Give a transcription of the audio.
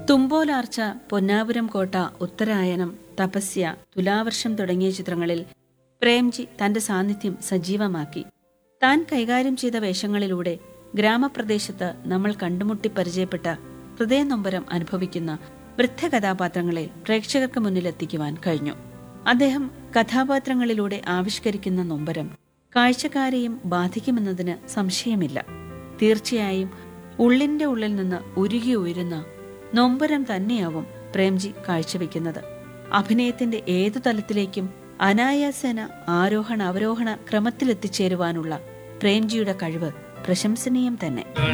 തുമ്പോലാർച്ച പൊന്നാപുരം കോട്ട ഉത്തരായനം തപസ്യ തുലാവർഷം തുടങ്ങിയ ചിത്രങ്ങളിൽ പ്രേംജി തന്റെ സാന്നിധ്യം സജീവമാക്കി താൻ കൈകാര്യം ചെയ്ത വേഷങ്ങളിലൂടെ ഗ്രാമപ്രദേശത്ത് നമ്മൾ കണ്ടുമുട്ടി പരിചയപ്പെട്ട ഹൃദയനൊമ്പരം അനുഭവിക്കുന്ന വൃദ്ധ കഥാപാത്രങ്ങളെ പ്രേക്ഷകർക്ക് മുന്നിലെത്തിക്കുവാൻ കഴിഞ്ഞു അദ്ദേഹം കഥാപാത്രങ്ങളിലൂടെ ആവിഷ്കരിക്കുന്ന നൊമ്പരം കാഴ്ചക്കാരെയും ബാധിക്കുമെന്നതിന് സംശയമില്ല തീർച്ചയായും ഉള്ളിന്റെ ഉള്ളിൽ നിന്ന് ഉരുകി ഉയരുന്ന നൊമ്പരം തന്നെയാവും പ്രേംജി കാഴ്ചവെക്കുന്നത് അഭിനയത്തിന്റെ ഏതു തലത്തിലേക്കും അനായാസേന ആരോഹണ അവരോഹണ ക്രമത്തിലെത്തിച്ചേരുവാനുള്ള പ്രേംജിയുടെ കഴിവ് പ്രശംസനീയം തന്നെ